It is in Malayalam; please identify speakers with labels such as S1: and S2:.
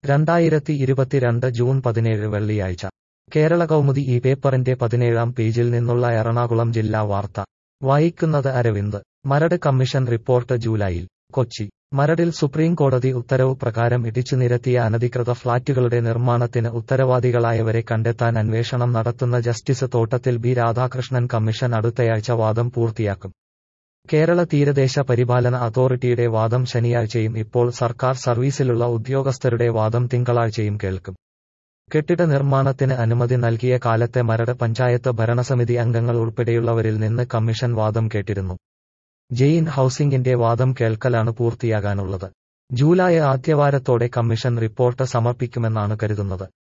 S1: രണ്ടായിരത്തി ഇരുപത്തിരണ്ട് ജൂൺ പതിനേഴ് വെള്ളിയാഴ്ച കേരള കൗമുദി ഈ പേപ്പറിന്റെ പതിനേഴാം പേജിൽ നിന്നുള്ള എറണാകുളം ജില്ലാ വാർത്ത വായിക്കുന്നത് അരവിന്ദ് മരട് കമ്മീഷൻ റിപ്പോർട്ട് ജൂലൈയിൽ കൊച്ചി മരടിൽ സുപ്രീം കോടതി ഉത്തരവ് പ്രകാരം ഇടിച്ചു നിരത്തിയ അനധികൃത ഫ്ളാറ്റുകളുടെ നിർമ്മാണത്തിന് ഉത്തരവാദികളായവരെ കണ്ടെത്താൻ അന്വേഷണം നടത്തുന്ന ജസ്റ്റിസ് തോട്ടത്തിൽ ബി രാധാകൃഷ്ണൻ കമ്മീഷൻ അടുത്തയാഴ്ച വാദം പൂർത്തിയാക്കും കേരള തീരദേശ പരിപാലന അതോറിറ്റിയുടെ വാദം ശനിയാഴ്ചയും ഇപ്പോൾ സർക്കാർ സർവീസിലുള്ള ഉദ്യോഗസ്ഥരുടെ വാദം തിങ്കളാഴ്ചയും കേൾക്കും കെട്ടിട നിർമ്മാണത്തിന് അനുമതി നൽകിയ കാലത്തെ മരട് പഞ്ചായത്ത് ഭരണസമിതി അംഗങ്ങൾ ഉൾപ്പെടെയുള്ളവരിൽ നിന്ന് കമ്മീഷൻ വാദം കേട്ടിരുന്നു ജെയിൻ ഹൌസിംഗിന്റെ വാദം കേൾക്കലാണ് പൂർത്തിയാകാനുള്ളത് ജൂലൈ ആദ്യവാരത്തോടെ കമ്മീഷൻ റിപ്പോർട്ട് സമർപ്പിക്കുമെന്നാണ് കരുതുന്നത്